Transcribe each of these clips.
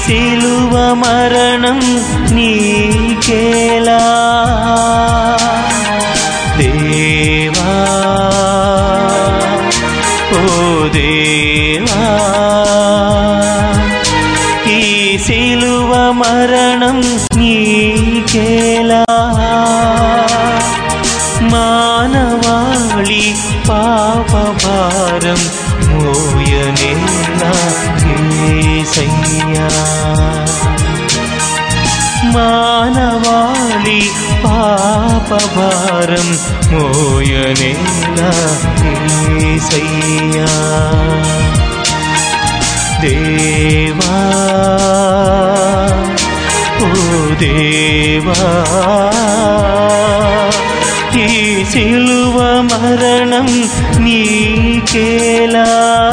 శిలువ మరణం నీకేలా దేవా ఓ దేవా ఈ శిలువ మరణం నీకేలా మానవాళి పాప భారం మోయనేలా ఏసయ్యా మానవాళి పాప భారం మోయనేలా ఏసయ్యా దేవా ఓ దేవా ఈ సిలువ మరణం నీకేలా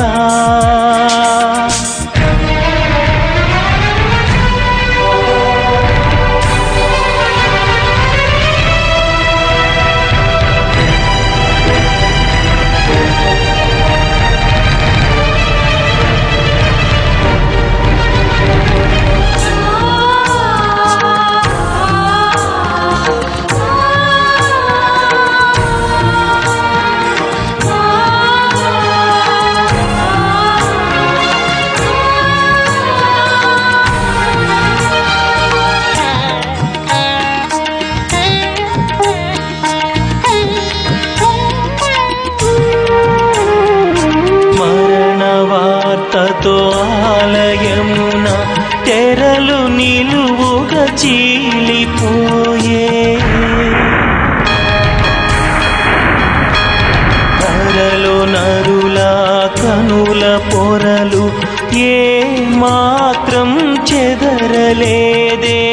మరణ వార్తతో ఆలయమున తెరలు నిలువుగా చీలిపోయే ధరలో నరులా కనుల పొరలు ఏ మాత్రం చెదరలేదే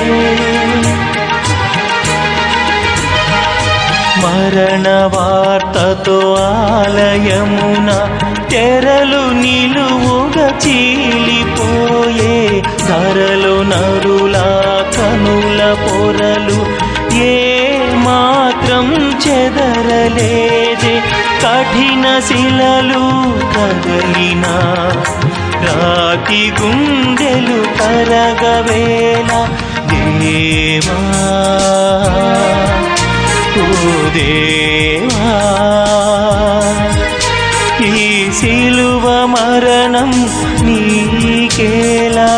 మరణ వార్తతో ఆలయమున తెరలు నిలువుగా చీలిపోయే ధరలు నరులా కనుల పొరలు ఏ మాత్రం చెదరలేదే కఠిన శిలలు కదలిన రాతి గుండెలు కరగవేళ దేవా ఓ దేవా ఈ సిలువ మరణం నీకేలా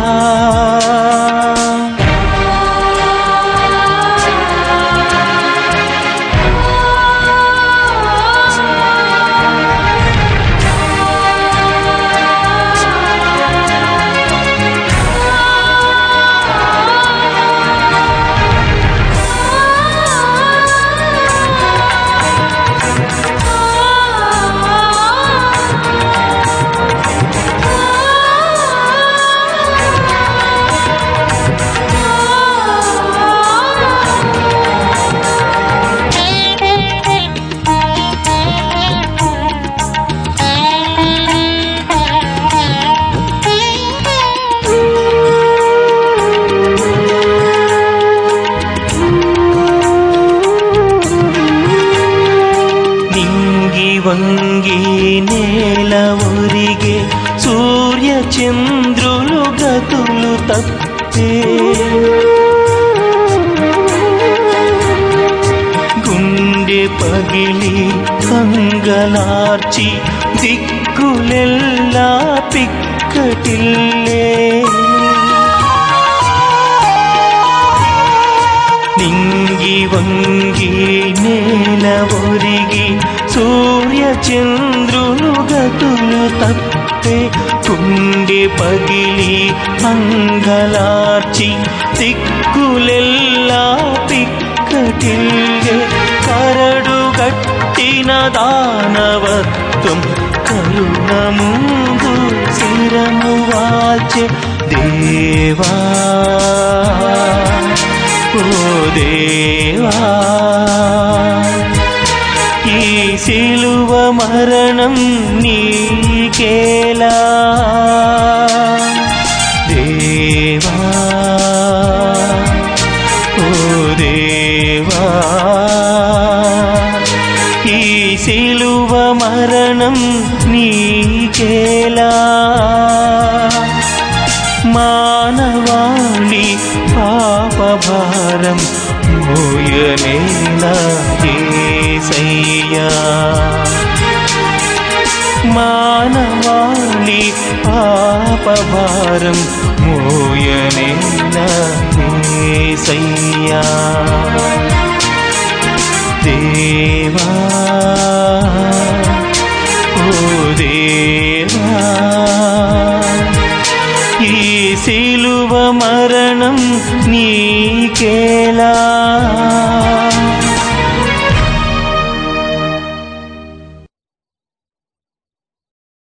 నింగి వంగి నేల ఒరిగే సూర్య చంద్రులు గతులు తప్పే గుండె పగిలి కంగలార్చి దిక్కులెల్లా పిక్కటిల్లే నింగి వంగి నేల ఒరిగి సూర్య చంద్రులు గతులు తప్పే కుండి పగిలి మంగళార్చి దిక్కులెల్లా పిక్కటిల్గే కరడు గట్టిన దానవత్వం కరుణ ముందు శిరము వాచే దేవా ఓ దేవా ఈ సిలువ మరణం నీకేలా దేవా ఓ దేవా ఈ సిలువ మరణం నీకేలా మానవాళి పాపభారం మోయనేలా ఏసయ్యా మానవాళి పాపభారం మోయనేలా ఏసయ్యా దేవా ఓ దేవా ఈ శిలువ మరణం నీకేలా